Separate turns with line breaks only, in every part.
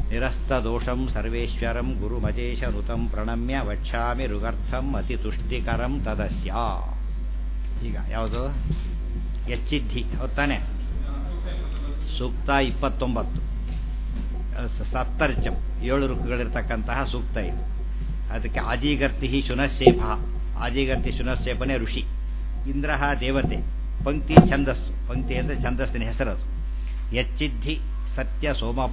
ನಿರಸ್ತದೋಷಂ ಸರ್ವೇಶ್ವರಂ ಗುರುಮಜೇಶನುತಂ ಪ್ರಣಮ್ಯ ವಕ್ಷಾಮಿ ಋಗರ್ಥಂ ಅತಿ ತುಷ್ಟಿಕರಂ ತದಸ್ಯ ಈಗ ಯಾವುದು ಎಚ್ಚಿದ್ಧಿ ಹೊತ್ತಾನೆ ಸೂಕ್ತ ಇಪ್ಪತ್ತೊಂಬತ್ತು ಸತ್ತರ್ಚಂ ಏಳು ಋಕ್ಕುಗಳಿರ್ತಕ್ಕಂತಹ ಸೂಕ್ತ ಇದು ಅದಕ್ಕೆ ಆಜಿಗರ್ತಿ ಶುನಶೇಫ ಆಜಿಗರ್ತಿ ಶುನಶೇಫನೇ ಋಷಿ ಇಂದ್ರ ದೇವತೆ ಪಂಕ್ತಿ ಛಂದಸ್ಸು ಪಂಕ್ತಿ ಅಂದರೆ ಛಂದಸ್ಸಿನ ಹೆಸರದು ಎಚ್ಚಿದ್ಧಿ ಸತ್ಯ ಸೋಮಪ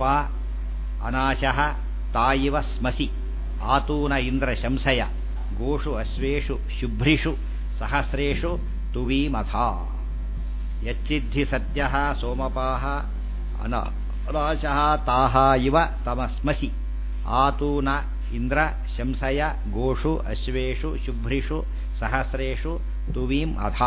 ಅನಾಶಃ ತಾಯಿವ ಸ್ಮಸಿ ಆತೂನ ಇಂದ್ರ ಶಂಸಯ ಗೋಷು ಅಶ್ವೇಷು ಶುಭ್ರಿಷು ಸಹಸ್ರೇಷು ತುವೀಮಥ ಯಚ್ಚಿದ್ಧಿ ಸತ್ಯ ಸೋಮಪಾಹ ಅನ ಅನಾಶಃ ತಾಹ ಇವ ತಮಸ್ಮಸಿ ಆತೂನ ಇಂದ್ರ ಶಂಸಯ ಗೋಷು ಅಶ್ವೇಷು ಶುಭ್ರಿಷು ಸಹಸ್ರೇಷು ತುವೀಂ ಅಥ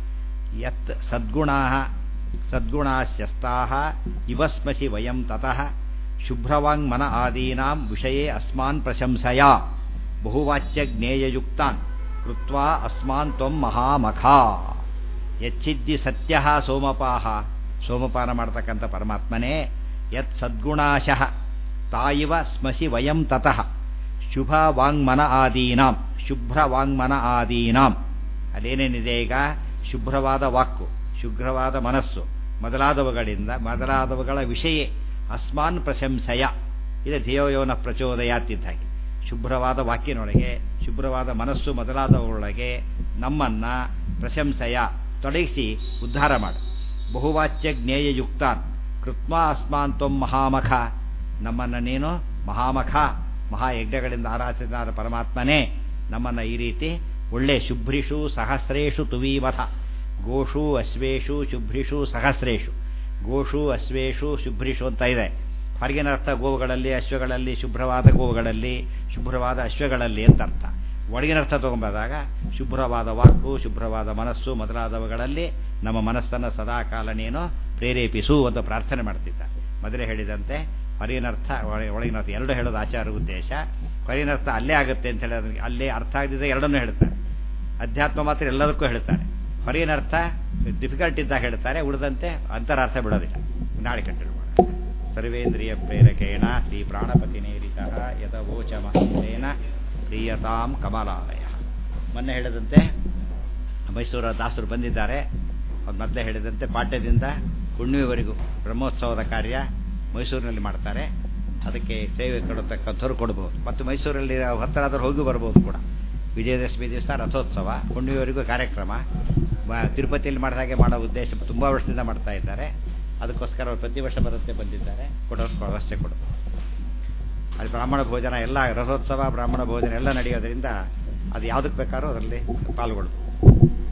ಯತ್ ಸದ್ಗುಣಾ ಸದ್ಗುಣಾಸ್ಯಸ್ತಾ ಇವಸ್ಮಸಿ ವಯಂ ತತಃ ಶುಭ್ರವಾಂಗ್ಮನ ಆದೀನಾಂ ವಿಷಯೇ ಅಸ್ಮಾನ್ ಪ್ರಶಂಸಯ ಬಹುವಾಚ್ಯ ಜ್ಞೇಯಯುಕ್ತಾನ್ ಕೃತ್ವಾ ಅಸ್ಮಾನ್ ತ್ವಂ ಮಹಾಮಖಾ ಯಚ್ಚಿದ್ದಿ ಸತ್ಯ ಸೋಮಪಾಹ ಸೋಮಪಾನ ಮಾಡತಕ್ಕಂಥ ಪರಮಾತ್ಮನೇ ಯತ್ ಸದ್ಗುಣಾಶಃ ತಾಯಿವ ಸ್ಮಸಿ ವಯಂ ತತಃ ಶುಭ ವಾಂಗ್ಮನ ಆದೀನಾಂ ಶುಭ್ರ ವಾಂಗ್ಮನ ಆದೀನಾಂ ಅದೇನೇನಿದೆ ಈಗ ಶುಭ್ರವಾದ ವಾಕ್ಕು ಶುಭ್ರವಾದ ಮನಸ್ಸು ಮೊದಲಾದವುಗಳಿಂದ ಮೊದಲಾದವುಗಳ ವಿಷಯ ಅಸ್ಮಾನ್ ಪ್ರಶಂಸಯ ಇದು ಧಿಯೋಯೋನ ಪ್ರಚೋದಯಾತಿದ್ದ ಹಾಗೆ ಶುಭ್ರವಾದ ವಾಕ್ಯನೊಳಗೆ ಶುಭ್ರವಾದ ಮನಸ್ಸು ಮೊದಲಾದವುಗಳೊಳಗೆ ನಮ್ಮನ್ನ ಪ್ರಶಂಸಯ ತೊಡಗಿಸಿ ಉದ್ಧಾರ ಮಾಡು ಬಹುವಾಚ್ಯ ಜ್ಞೇಯಯುಕ್ತಾನ್ ಕೃತ್ಮಾ ಅಸ್ಮಾನ್ ತ್ವಂ ಮಹಾಮಖ ನಮ್ಮನ್ನ ನೀನು ಮಹಾಮಖ ಮಹಾಯಜ್ಞಗಳಿಂದ ಆರಾಧಿಸಿದ ಪರಮಾತ್ಮನೇ ನಮ್ಮನ್ನ ಈ ರೀತಿ ಒಳ್ಳೆ ಶುಭ್ರಿಷು ಸಹಸ್ರೇಷು ತುವೀಮಥ ಗೋಷು ಅಶ್ವೇಷು ಶುಭ್ರಿಷು ಸಹಸ್ರೇಷು ಗೋಷು ಅಶ್ವೇಷು ಶುಭ್ರಿಷು ಅಂತ ಇದೆ ಹೊರಗಿನ ಅರ್ಥ ಗೋವುಗಳಲ್ಲಿ ಅಶ್ವಗಳಲ್ಲಿ ಶುಭ್ರವಾದ ಗೋವುಗಳಲ್ಲಿ ಶುಭ್ರವಾದ ಅಶ್ವಗಳಲ್ಲಿ ಅಂತ ಅರ್ಥ ಒಳಗಿನ ಅರ್ಥ ತಗೊಂಬಂದಾಗ ಶುಭ್ರವಾದ ವಾಕು ಶುಭ್ರವಾದ ಮನಸ್ಸು ಮೊದಲಾದವುಗಳಲ್ಲಿ ನಮ್ಮ ಮನಸ್ಸನ್ನು ಸದಾಕಾಲ ನೀನು ಪ್ರೇರೇಪಿಸು ಅಂತ ಪ್ರಾರ್ಥನೆ ಮಾಡ್ತಿದ್ದ ಮೊದಲೇ ಹೇಳಿದಂತೆ ಹೊರಗಿನರ್ಥ ಒಳಗಿನರ್ಥ ಎರಡು ಹೇಳೋದು ಆಚಾರ ಉದ್ದೇಶ ಹೊರಗಿನರ್ಥ ಅಲ್ಲೇ ಆಗುತ್ತೆ ಅಂತ ಹೇಳಿ ಅಲ್ಲೇ ಅರ್ಥ ಆಗದಿದ್ದ ಎರಡನ್ನೂ ಹೇಳ್ತಾರೆ ಅಧ್ಯಾತ್ಮ ಮಾತ್ರ ಎಲ್ಲದಕ್ಕೂ ಹೇಳ್ತಾರೆ ಹೊರಗಿನ ಅರ್ಥ ಡಿಫಿಕಲ್ಟ್ ಇದ್ದಾಗ ಹೇಳ್ತಾರೆ ಉಳಿದಂತೆ ಅಂತರಾರ್ಥ ಬಿಡೋದಿಲ್ಲ ನಾಳೆ ಕಂಟಿನ್ಯೂ ಮಾಡೋಣ ಸರ್ವೇಂದ್ರಿಯ ಪ್ರೇರಕೇಣ ಶ್ರೀ ಪ್ರಾಣಪತಿನೇರಿತ ಯಥವೋಚ ಮಹೇನ ಪ್ರಿಯತಾಂ ಕಮಲಾಲಯ ಮೊನ್ನೆ ಹೇಳಿದಂತೆ ಮೈಸೂರ ದಾಸರು ಬಂದಿದ್ದಾರೆ ಅವ್ರು ಮೊದಲೇ ಹೇಳಿದಂತೆ ಪಾಠ್ಯದಿಂದ ಹುಣ್ಣಿಮೆವರೆಗೂ ಬ್ರಹ್ಮೋತ್ಸವದ ಕಾರ್ಯ ಮೈಸೂರಿನಲ್ಲಿ ಮಾಡ್ತಾರೆ ಅದಕ್ಕೆ ಸೇವೆ ಕೊಡತಕ್ಕಂಥವ್ರು ಕೊಡ್ಬೋದು ಮತ್ತು ಮೈಸೂರಲ್ಲಿ ಹತ್ತರಾದರೂ ಹೋಗಿ ಬರ್ಬೋದು ಕೂಡ ವಿಜಯದಶಮಿ ದಿವಸ ರಥೋತ್ಸವ ಹುಣ್ಣಿಮೆವರೆಗೂ ಕಾರ್ಯಕ್ರಮ ತಿರುಪತಿಯಲ್ಲಿ ಮಾಡಿದ ಹಾಗೆ ಮಾಡೋ ಉದ್ದೇಶ ತುಂಬ ವರ್ಷದಿಂದ ಮಾಡ್ತಾ ಇದ್ದಾರೆ ಅದಕ್ಕೋಸ್ಕರ ಅವ್ರು ಪ್ರತಿ ವರ್ಷ ಬರುತ್ತೆ ಬಂದಿದ್ದಾರೆ ಕೊಡೋರು ವ್ಯವಸ್ಥೆ ಕೊಡೋದು ಅಲ್ಲಿ ಬ್ರಾಹ್ಮಣ ಭೋಜನ ಎಲ್ಲ ರಥೋತ್ಸವ ಬ್ರಾಹ್ಮಣ ಭೋಜನ ಎಲ್ಲ ನಡೆಯೋದ್ರಿಂದ ಅದು ಯಾವುದಕ್ಕೆ ಬೇಕಾದ್ರೂ ಅದರಲ್ಲಿ ಪಾಲ್ಗೊಳ್ಬೋದು